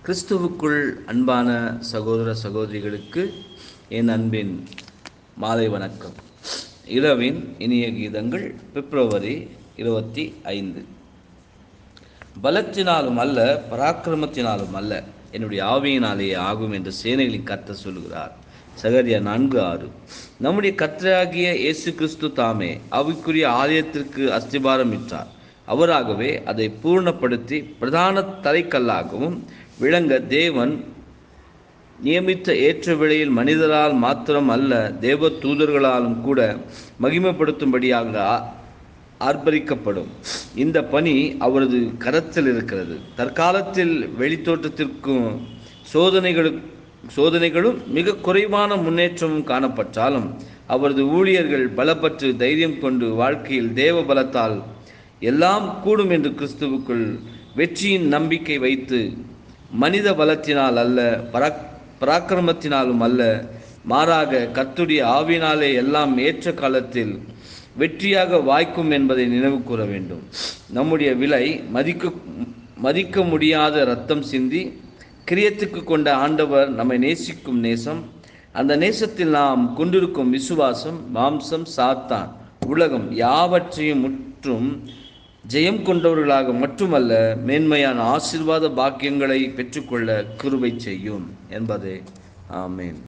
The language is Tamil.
கிறிஸ்துவுக்குள் அன்பான சகோதர சகோதரிகளுக்கு என் அன்பின் மாலை வணக்கம் இரவின் இனிய கீதங்கள் பிப்ரவரி இருபத்தி ஐந்து பலத்தினாலும் அல்ல பராக்கிரமத்தினாலும் அல்ல என்னுடைய ஆவியினாலேயே ஆகும் என்று சேனைகளின் கர்த்தர் சொல்கிறார் சகரியா நான்கு ஆறு நம்முடைய கர்த்தராகிய இயேசு கிறிஸ்து தாமே அவைக்குரிய ஆலயத்திற்கு அஸ்திபாரம் இட்டார் அவராகவே அதை பூர்ணப்படுத்தி பிரதான தலைக்கல்லாகவும் விளங்க தேவன் நியமித்த ஏற்ற விலையில் மனிதரால் மாத்திரம் அல்ல தேவ தூதர்களாலும் கூட மகிமைப்படுத்தும்படியாக ஆ- ஆர்ப்பரிக்கப்படும் இந்த பணி அவரது கரத்தில் இருக்கிறது தற்காலத்தில் வெளித்தோட்டத்திற்கும் சோதனைகளு சோதனைகளும் மிக குறைவான முன்னேற்றமும் காணப்பட்டாலும் அவரது ஊழியர்கள் பலப்பற்று தைரியம் கொண்டு வாழ்க்கையில் தேவ பலத்தால் எல்லாம் கூடும் என்று கிறிஸ்துவுக்குள் வெற்றியின் நம்பிக்கை வைத்து மனித பலத்தினால் அல்ல பராக் பராக்கிரமத்தினாலும் அல்ல மாறாக கர்த்துடைய ஆவினாலே எல்லாம் ஏற்ற காலத்தில் வெற்றியாக வாய்க்கும் என்பதை நினைவு கூற வேண்டும் நம்முடைய விலை மதிக்க மதிக்க முடியாத ரத்தம் சிந்தி கிரியத்துக்கு கொண்ட ஆண்டவர் நம்மை நேசிக்கும் நேசம் அந்த நேசத்தில் நாம் கொண்டிருக்கும் விசுவாசம் மாம்சம் சாத்தான் உலகம் யாவற்றையும் முற்றும் ஜெயம் கொண்டவர்களாக மட்டுமல்ல மேன்மையான ஆசீர்வாத பாக்கியங்களை பெற்றுக்கொள்ள கிருபை செய்யும் என்பதே ஆமென்